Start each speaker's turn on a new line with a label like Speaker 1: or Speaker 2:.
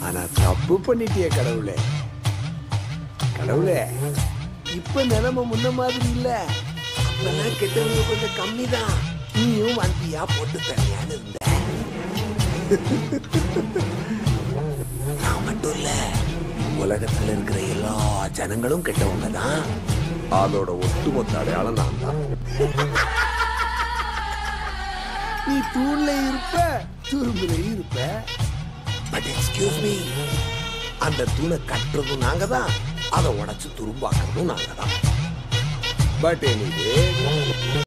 Speaker 1: ஆனா தப்பு பண்ணிட்டிய கடவுளே கடவுளே இப்ப நிலைமை முன்ன மாதிரி இல்ல அப்பெல்லாம் கெட்டவங்க கொஞ்சம் கம்மி தான் நீயும் வண்டியா போட்டு தனியான்னு இருந்த நான் மட்டும் இல்ல உலகத்துல இருக்கிற எல்லா ஜனங்களும் கெட்டவங்க தான் அதோட ஒட்டுமொத்த அடையாளம் நான் தான் நீ தூண்ல இருப்ப துரும்புல இருப்ப பட் எக்ஸ்கியூஸ் மீ அந்த தூணை கட்டுறதும் நாங்க தான் அதை உடைச்சு துரும்பாக்குறதும் நாங்க தான் பட் எனிவே